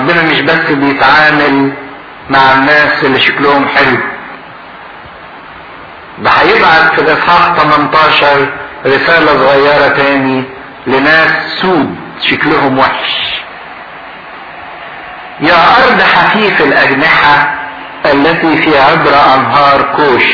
ربنا مش بس بيتعامل مع الناس اللي شكلهم حلو ده هيبعت في الاصحاح 18 رسالة صغيرة تاني لناس سود شكلهم وحش يا أرض حفيف الأجنحة التي في عبر أنهار كوش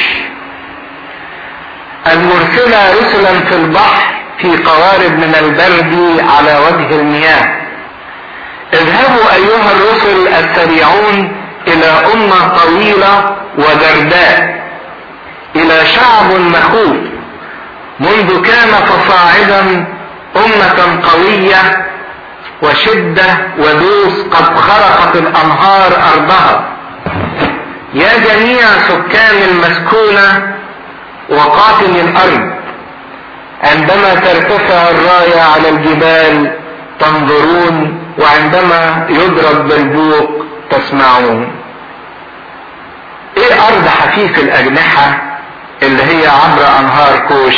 المرسلة رسلا في البحر في قوارب من البرد على وجه المياه اذهبوا أيها الرسل السريعون إلى أمة طويلة وجرداء إلى شعب مخوف منذ كان فصاعدا أمة قوية وشدة ودوس قد خرقت الأنهار أرضها يا جميع سكان المسكونة وقاتل الأرض عندما ترتفع الراية على الجبال تنظرون وعندما يضرب بالبوق تسمعون ايه ارض حفيف الاجنحة اللي هي عبر انهار كوش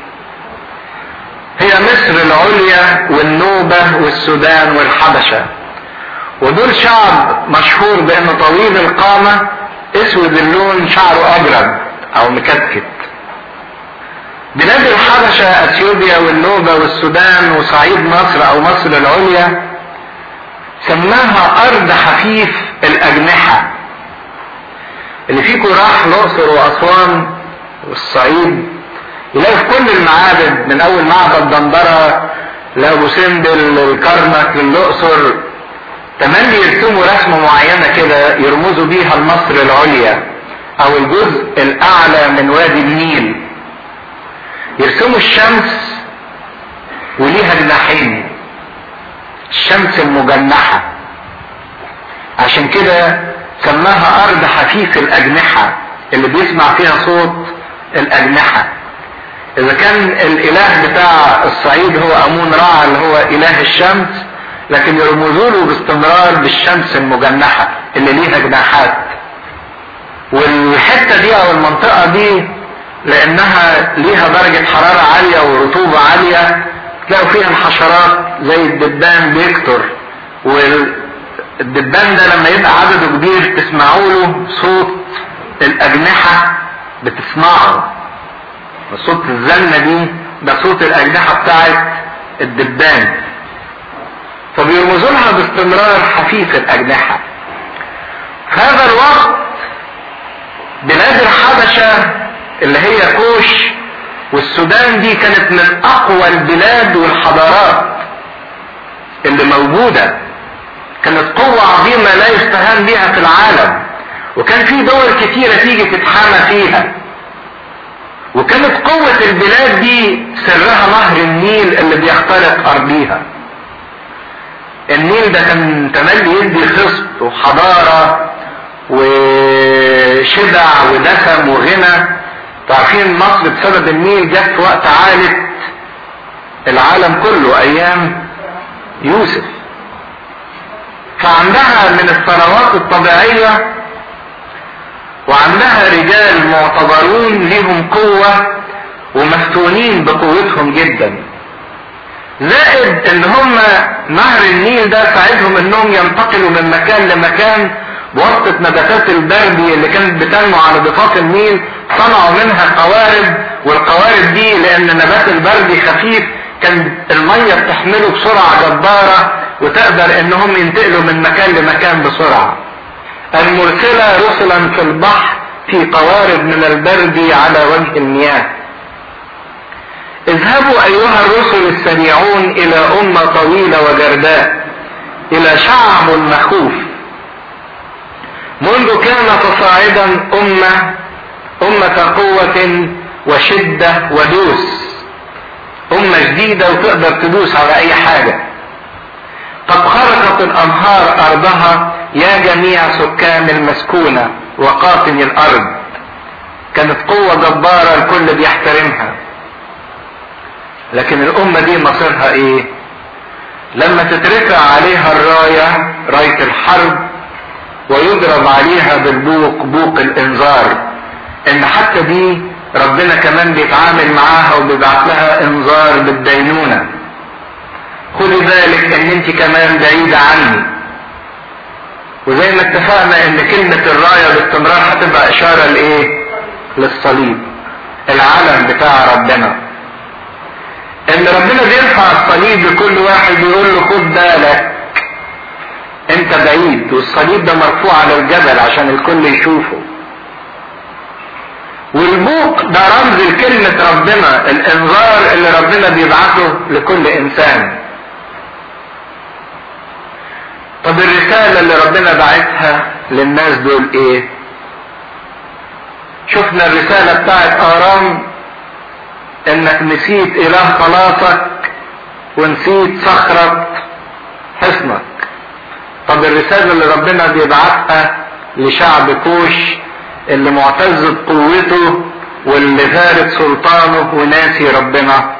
هي مصر العليا والنوبة والسودان والحبشة ودول شعب مشهور بانه طويل القامة اسود اللون شعره ابرد او مكتكت بلاد الحبشة اثيوبيا والنوبة والسودان وصعيد مصر او مصر العليا سماها ارض حفيف الاجنحة اللي فيكم راح الاقصر واسوان والصعيد يلاقي في كل المعابد من اول معبد دندرة لابو سمبل الكرنك الاقصر تملي يرسموا رسمة معينة كده يرمزوا بيها لمصر العليا او الجزء الاعلى من وادي النيل يرسموا الشمس وليها جناحين الشمس المجنحة عشان كده سماها ارض حفيف الاجنحة اللي بيسمع فيها صوت الاجنحة اذا كان الاله بتاع الصعيد هو امون رع اللي هو اله الشمس لكن يرمزوا له باستمرار بالشمس المجنحة اللي ليها جناحات والحتة دي او المنطقة دي لانها ليها درجة حرارة عالية ورطوبة عالية تلاقوا فيها الحشرات زي الدبان بيكتر والدبان ده لما يبقى عدده كبير تسمعوا له صوت الاجنحة بتسمعه صوت الزنة دي ده صوت الاجنحة بتاعت الدبان فبيرمزوا لها باستمرار حفيف الاجنحة في هذا الوقت بلاد الحبشة اللي هي كوش والسودان دي كانت من اقوى البلاد والحضارات اللي موجودة كانت قوة عظيمة لا يستهان بها في العالم وكان في دول كتيرة تيجي تتحامى فيها وكانت قوة البلاد دي سرها نهر النيل اللي بيخترق ارضيها النيل ده كان تملي يدي خصب وحضارة وشبع ودسم وغنى تعرفين مصر بسبب النيل جت في وقت عالة العالم كله ايام يوسف فعندها من الثروات الطبيعية وعندها رجال معتبرون لهم قوة ومفتونين بقوتهم جدا زائد ان هم نهر النيل ده ساعدهم انهم ينتقلوا من مكان لمكان بواسطة نباتات البردي اللي كانت بتنمو على ضفاف النيل صنعوا منها قوارب والقوارب دي لان نبات البردي خفيف كان المية بتحمله بسرعة جبارة وتقدر انهم ينتقلوا من مكان لمكان بسرعة المرسلة رسلا في البحر في قوارب من البرد على وجه المياه اذهبوا ايها الرسل السريعون الى امة طويلة وجرداء الى شعب مخوف منذ كان فصاعدا امة امة قوة وشدة ودوس امة جديدة وتقدر تدوس على اي حاجة قد خرقت الانهار ارضها يا جميع سكان المسكونة وقاطن الارض كانت قوة جبارة الكل بيحترمها لكن الامة دي مصيرها ايه لما تترفع عليها الراية راية الحرب ويضرب عليها بالبوق بوق الانذار ان حتى دي ربنا كمان بيتعامل معاها وبيبعت لها انذار بالدينونة خدي بالك ان انت كمان بعيدة عني وزي ما اتفقنا ان كلمة الراية باستمرار هتبقى اشارة لايه للصليب العلم بتاع ربنا ان ربنا بيرفع الصليب لكل واحد ويقول له خد بالك انت بعيد والصليب ده مرفوع على الجبل عشان الكل يشوفه والبوق ده رمز لكلمة ربنا الانذار اللي ربنا بيبعته لكل انسان طب الرسالة اللي ربنا بعتها للناس دول ايه شفنا الرسالة بتاعت ارام انك نسيت اله خلاصك ونسيت صخرة حصنك طب الرسالة اللي ربنا بيبعتها لشعب كوش اللي معتز بقوته واللي فارد سلطانه وناسي ربنا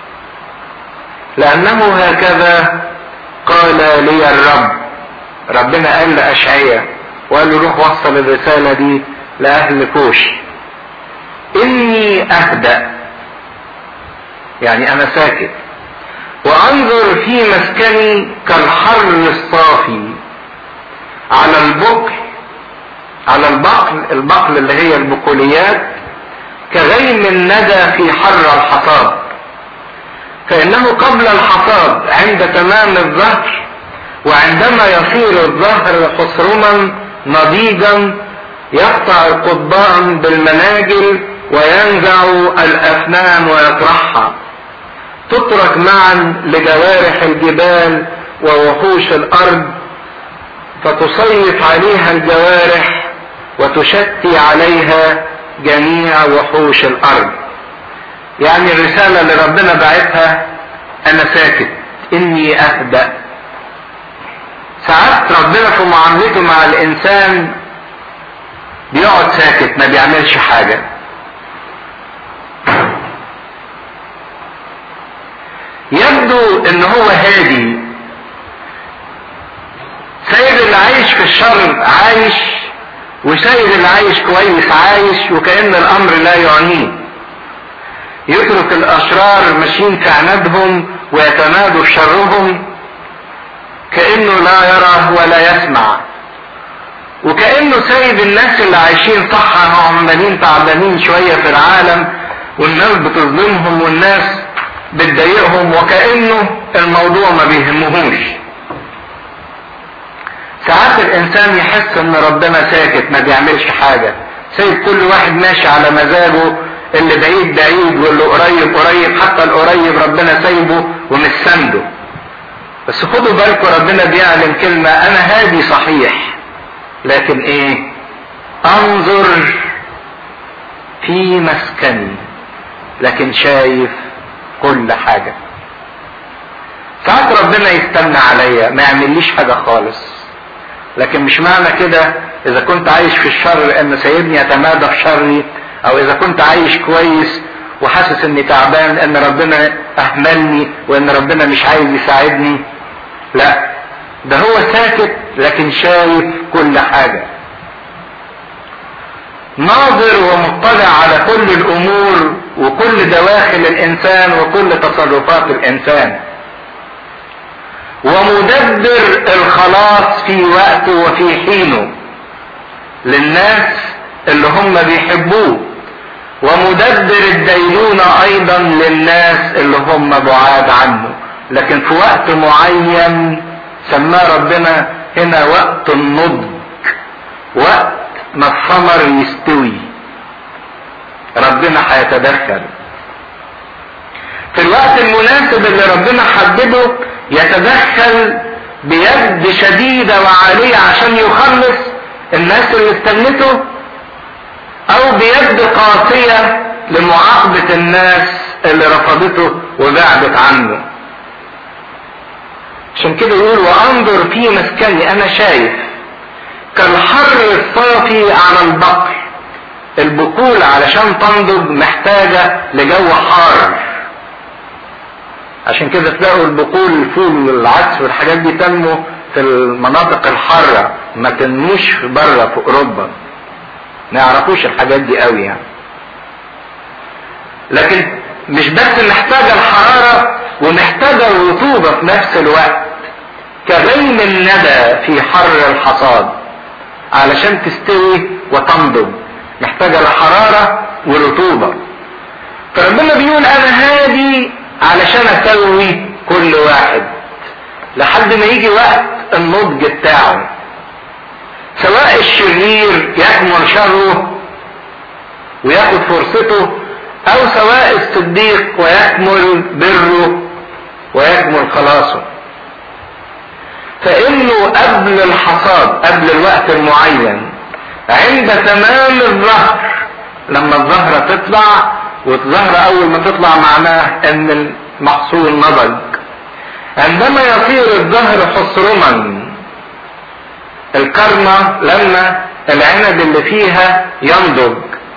لانه هكذا قال لي الرب ربنا قال لأشعية وقال له روح وصل الرسالة دي لأهل كوش إني أهدأ يعني أنا ساكت وأنظر في مسكني كالحر الصافي على البقل على البقل البقل اللي هي البقوليات كغيم الندى في حر الحصاد فإنه قبل الحصاد عند تمام الظهر وعندما يصير الظهر حصرما نضيجا يقطع القضبان بالمناجل وينزع الأفنان ويطرحها تترك معا لجوارح الجبال ووحوش الأرض فتصيف عليها الجوارح وتشتي عليها جميع وحوش الأرض يعني الرسالة اللي ربنا بعتها أنا ساكت إني أهدأ ساعات ربنا في معاملته مع الإنسان بيقعد ساكت ما بيعملش حاجة يبدو ان هو هادي سيد اللي عايش في الشر عايش وسيد اللي عايش كويس عايش وكأن الامر لا يعنيه يترك الاشرار ماشيين في عنادهم ويتمادوا في شرهم كأنه لا يرى ولا يسمع وكأنه سايب الناس اللي عايشين صح عمالين تعبانين شوية في العالم والناس بتظلمهم والناس بتضايقهم وكأنه الموضوع ما بيهمهوش ساعات الانسان يحس ان ربنا ساكت ما بيعملش حاجة سايب كل واحد ماشي على مزاجه اللي بعيد بعيد واللي قريب قريب حتى القريب ربنا سايبه ومش سنده بس خدوا بالكم ربنا بيعلن كلمة انا هادي صحيح لكن ايه انظر في مسكني لكن شايف كل حاجة ساعات ربنا يستنى عليا ما يعمليش حاجة خالص لكن مش معنى كده اذا كنت عايش في الشر ان سيبني اتمادى في شري او اذا كنت عايش كويس وحاسس اني تعبان ان ربنا اهملني وان ربنا مش عايز يساعدني لا ده هو ساكت لكن شايف كل حاجة ناظر ومطلع على كل الامور وكل دواخل الانسان وكل تصرفات الانسان ومدبر الخلاص في وقته وفي حينه للناس اللي هم بيحبوه ومدبر الدينونة ايضا للناس اللي هم بعاد عنه لكن في وقت معين سماه ربنا هنا وقت النضج وقت ما الثمر يستوي ربنا هيتدخل في الوقت المناسب اللي ربنا حدده يتدخل بيد شديدة وعالية عشان يخلص الناس اللي استنته او بيد قاسية لمعاقبة الناس اللي رفضته وبعدت عنه عشان كده يقول وانظر في مسكني انا شايف كالحر الصافي على البقر البقول علشان تنضج محتاجة لجو حار عشان كده تلاقوا البقول الفول والعدس والحاجات دي تنمو في المناطق الحارة ما تنموش بره في اوروبا ما يعرفوش الحاجات دي قوي يعني لكن مش بس محتاجة الحرارة ومحتاجة الرطوبة في نفس الوقت كغيم الندى في حر الحصاد علشان تستوي وتنضج محتاجة لحرارة ورطوبة فربنا بيقول انا هادي علشان اسوي كل واحد لحد ما يجي وقت النضج بتاعه سواء الشرير يكمل شره وياخد فرصته او سواء الصديق ويكمل بره ويكمل خلاصه فانه قبل الحصاد قبل الوقت المعين عند تمام الظهر لما الزهرة تطلع والزهرة اول ما تطلع معناه ان المحصول نضج عندما يصير الزهر حصرما الكرمة لما العنب اللي فيها ينضج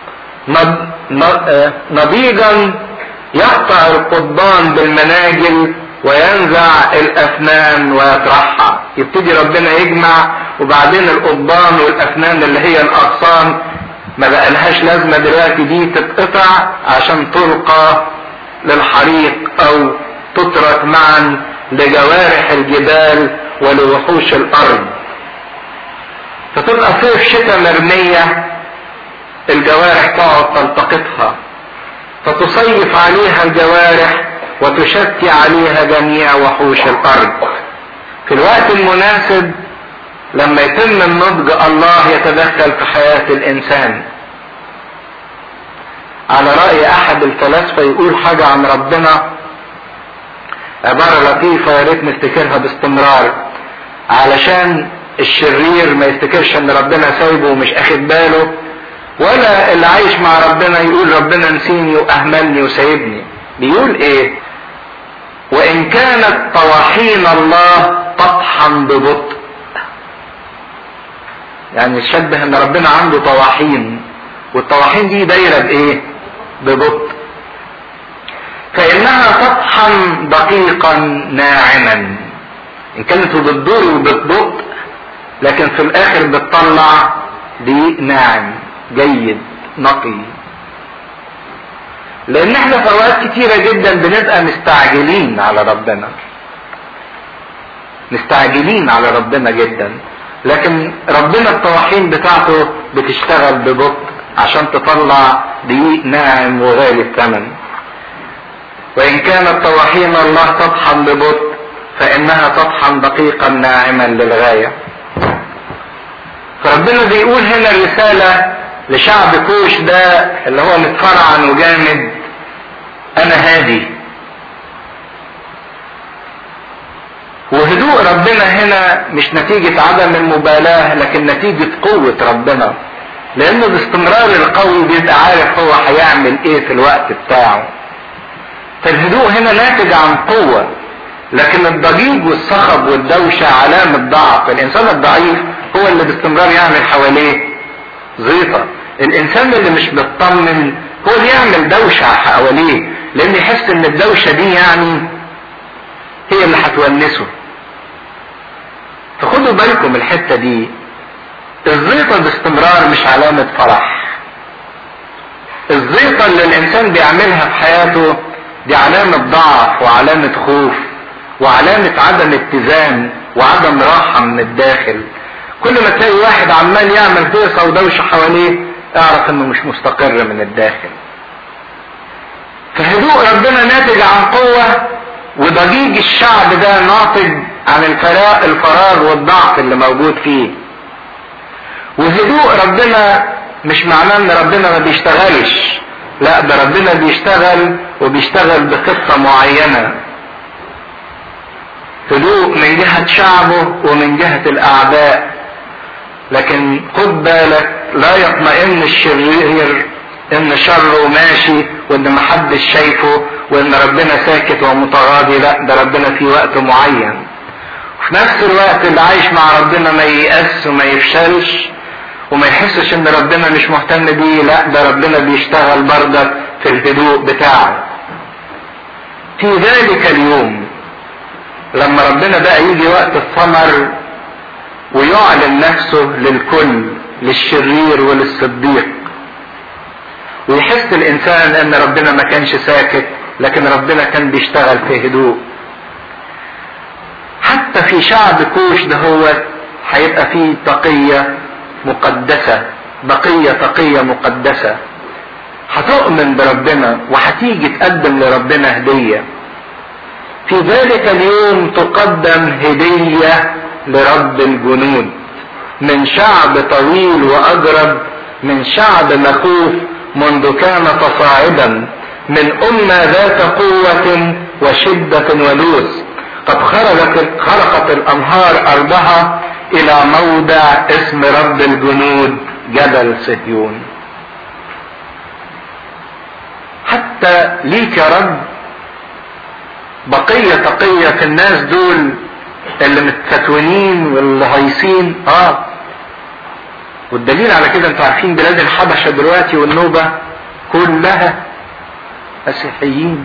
نضيجا يقطع القضبان بالمناجل وينزع الافنان ويطرحها يبتدي ربنا يجمع وبعدين القضبان والافنان اللي هي الاغصان ما بقالهاش لازمه دلوقتي دي تتقطع عشان تلقى للحريق او تترك معا لجوارح الجبال ولوحوش الارض فتبقى صيف شتاء مرميه الجوارح تقعد تلتقطها فتصيف عليها الجوارح وتشتي عليها جميع وحوش الارض في الوقت المناسب لما يتم النضج الله يتدخل في حياة الانسان على رأي احد الفلاسفة يقول حاجة عن ربنا عبارة لطيفة يا ريت نفتكرها باستمرار علشان الشرير ما يفتكرش ان ربنا سايبه ومش اخد باله ولا اللي عايش مع ربنا يقول ربنا نسيني واهملني وسايبني بيقول ايه وان كانت طواحين الله تطحن ببطء يعني شبه ان ربنا عنده طواحين والطواحين دي دايره بايه ببطء فانها تطحن دقيقا ناعما ان كانت بتدور وبتبطء لكن في الاخر بتطلع دقيق ناعم جيد نقي لان احنا في اوقات كتيره جدا بنبقى مستعجلين على ربنا مستعجلين على ربنا جدا لكن ربنا الطواحين بتاعته بتشتغل ببطء عشان تطلع دقيق ناعم وغالي الثمن وان كانت طواحين الله تطحن ببطء فانها تطحن دقيقا ناعما للغايه فربنا بيقول هنا رساله لشعب كوش ده اللي هو متفرعن وجامد انا هادي وهدوء ربنا هنا مش نتيجة عدم المبالاة لكن نتيجة قوة ربنا لانه باستمرار القوي بيبقى عارف هو هيعمل ايه في الوقت بتاعه فالهدوء هنا ناتج عن قوة لكن الضجيج والصخب والدوشة علامة ضعف الانسان الضعيف هو اللي باستمرار يعمل حواليه زيطة الانسان اللي مش مطمن هو اللي يعمل دوشة حواليه لان يحس ان الدوشة دي يعني هي اللي هتونسه فخدوا بالكم الحتة دي الزيطة باستمرار مش علامة فرح الزيطة اللي الانسان بيعملها في حياته دي علامة ضعف وعلامة خوف وعلامة عدم اتزان وعدم راحة من الداخل كل ما تلاقي واحد عمال يعمل هيصة ودوشة حواليه اعرف انه مش مستقر من الداخل فهدوء ربنا ناتج عن قوة وضجيج الشعب ده ناطج عن الفراغ الفراغ والضعف اللي موجود فيه وهدوء ربنا مش معناه ان ربنا ما بيشتغلش لا ده ربنا بيشتغل وبيشتغل بخطة معينة هدوء من جهة شعبه ومن جهة الأعداء لكن خد بالك لا يطمئن الشرير ان شره ماشي وان محدش شايفه وان ربنا ساكت ومتغاضي لا ده ربنا في وقت معين وفي نفس الوقت اللي عايش مع ربنا ما ييأس وما يفشلش وما يحسش ان ربنا مش مهتم بيه لا ده ربنا بيشتغل بردك في الهدوء بتاعه في ذلك اليوم لما ربنا بقى يجي وقت الثمر ويعلن نفسه للكل للشرير وللصديق ويحس الانسان ان ربنا ما كانش ساكت لكن ربنا كان بيشتغل في هدوء حتى في شعب كوش ده هو هيبقى فيه تقية مقدسة بقية تقية مقدسة هتؤمن بربنا وهتيجي تقدم لربنا هدية في ذلك اليوم تقدم هدية لرب الجنود من شعب طويل وأجرب من شعب مخوف منذ كان تصاعدا من أمة ذات قوة وشدة ولوث قد خرجت خرقت الأنهار أرضها إلى موضع اسم رب الجنود جبل صهيون حتى ليك يا رب بقية تقية في الناس دول اللي متفتونين واللي هايصين اه والدليل على كده انتوا عارفين بلاد الحبشة دلوقتي والنوبة كلها مسيحيين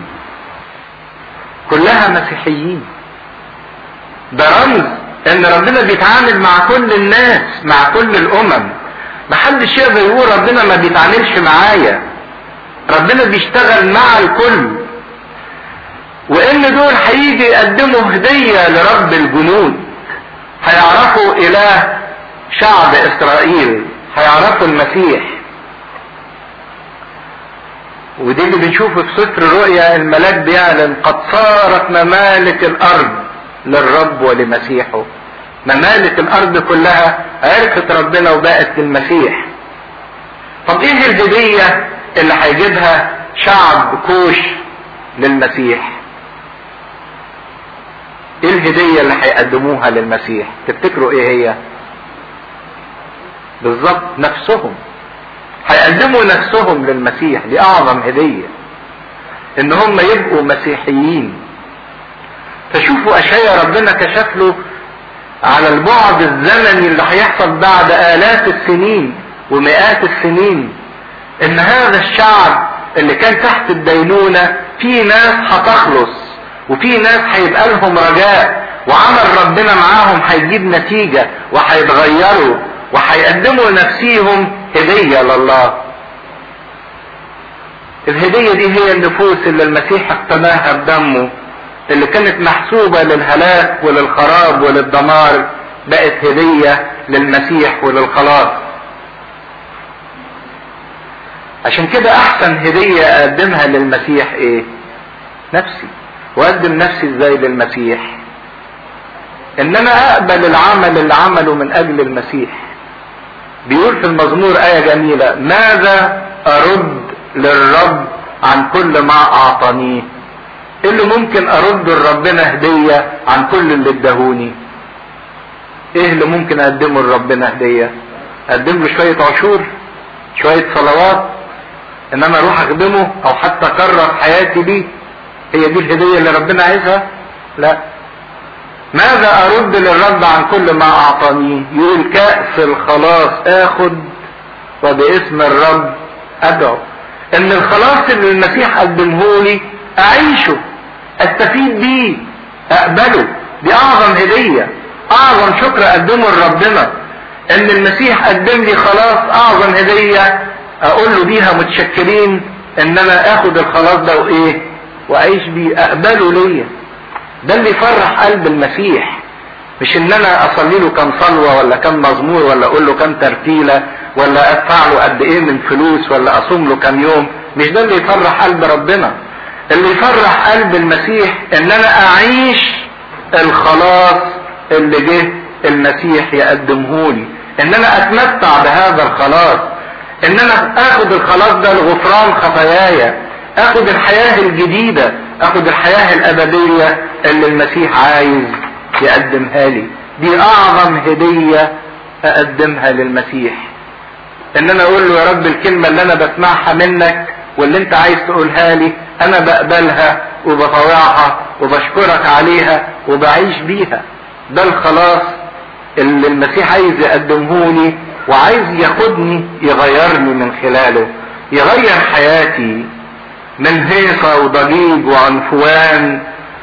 كلها مسيحيين ده رمز ان ربنا بيتعامل مع كل الناس مع كل الامم محدش يقدر يقول ربنا ما بيتعاملش معايا ربنا بيشتغل مع الكل وان دول هيجي يقدموا هدية لرب الجنود هيعرفوا اله شعب اسرائيل هيعرفوا المسيح ودي اللي بنشوفه في سفر الرؤيا الملاك بيعلن قد صارت ممالك الارض للرب ولمسيحه ممالك الارض كلها عرفت ربنا وبقت للمسيح طب ايه الهدية اللي هيجيبها شعب كوش للمسيح ايه الهدية اللي هيقدموها للمسيح تفتكروا ايه هي بالظبط نفسهم هيقدموا نفسهم للمسيح دي اعظم هدية ان هم يبقوا مسيحيين فشوفوا اشياء ربنا كشف له على البعد الزمني اللي هيحصل بعد الاف السنين ومئات السنين ان هذا الشعب اللي كان تحت الدينونة في ناس هتخلص وفي ناس هيبقى لهم رجاء وعمل ربنا معاهم هيجيب نتيجة وهيتغيروا وهيقدموا لنفسيهم هدية لله الهدية دي هي النفوس اللي المسيح اقتناها بدمه اللي كانت محسوبة للهلاك وللخراب وللدمار بقت هدية للمسيح وللخلاص عشان كده احسن هدية اقدمها للمسيح ايه نفسي واقدم نفسي ازاي للمسيح ان انا اقبل العمل اللي عمله من اجل المسيح بيقول في المزمور آية جميلة ماذا أرد للرب عن كل ما أعطانيه إيه اللي ممكن أرد لربنا هدية عن كل اللي ادهوني إيه اللي ممكن أقدمه لربنا هدية أقدم له شوية عشور شوية صلوات إن أنا أروح أخدمه أو حتى أكرر حياتي بيه هي دي الهدية اللي ربنا عايزها لا ماذا ارد للرب عن كل ما اعطانيه يقول كأس الخلاص اخد وباسم الرب ادعو ان الخلاص اللي المسيح قدمه لي اعيشه استفيد بيه اقبله دي اعظم هدية اعظم شكر اقدمه لربنا ان المسيح قدم لي خلاص اعظم هدية اقول له بيها متشكرين ان انا اخد الخلاص ده وايه واعيش بيه اقبله ليا ده اللي يفرح قلب المسيح مش ان انا اصلي له كم صلوة ولا كم مزمور ولا اقول له كم ترتيلة ولا ادفع له قد ايه من فلوس ولا اصوم له كم يوم مش ده اللي يفرح قلب ربنا اللي يفرح قلب المسيح ان انا اعيش الخلاص اللي جه المسيح يقدمه لي ان انا اتمتع بهذا الخلاص ان انا اخد الخلاص ده لغفران خطاياي اخد الحياة الجديدة اخد الحياة الابدية اللي المسيح عايز يقدمها لي دي اعظم هدية اقدمها للمسيح ان انا اقول له يا رب الكلمة اللي انا بسمعها منك واللي انت عايز تقولها لي انا بقبلها وبطوعها وبشكرك عليها وبعيش بيها ده الخلاص اللي المسيح عايز يقدمه لي وعايز ياخدني يغيرني من خلاله يغير حياتي من هيصة وضجيج وعنفوان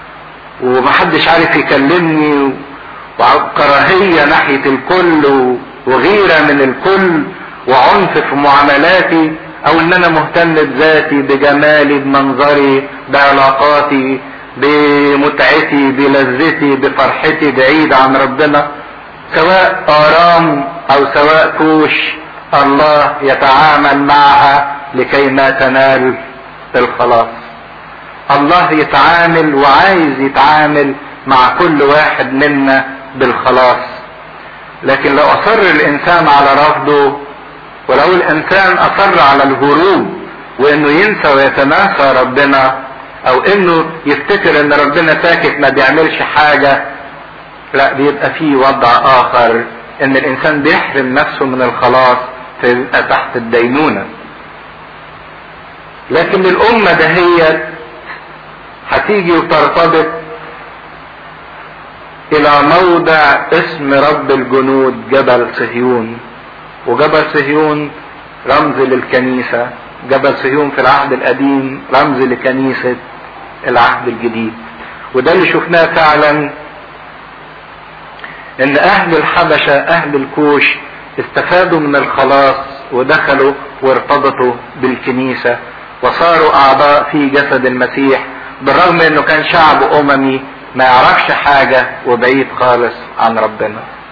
ومحدش عارف يكلمني وكراهية ناحية الكل وغيرة من الكل وعنف في معاملاتي او ان انا مهتم بذاتي بجمالي بمنظري بعلاقاتي بمتعتي بلذتي بفرحتي بعيد عن ربنا سواء ارام او سواء كوش الله يتعامل معها لكي ما تنال الخلاص الله يتعامل وعايز يتعامل مع كل واحد منا بالخلاص لكن لو اصر الانسان على رفضه ولو الانسان اصر على الهروب وانه ينسى ويتناسى ربنا او انه يفتكر ان ربنا ساكت ما بيعملش حاجة لا بيبقى فيه وضع اخر ان الانسان بيحرم نفسه من الخلاص فيبقى تحت الدينونة لكن الامة دهيت هتيجي وترتبط الى موضع اسم رب الجنود جبل صهيون وجبل صهيون رمز للكنيسة جبل صهيون في العهد القديم رمز لكنيسة العهد الجديد وده اللي شفناه فعلا ان اهل الحبشة اهل الكوش استفادوا من الخلاص ودخلوا وارتبطوا بالكنيسة وصاروا اعضاء في جسد المسيح بالرغم انه كان شعب اممي ما يعرفش حاجة وبعيد خالص عن ربنا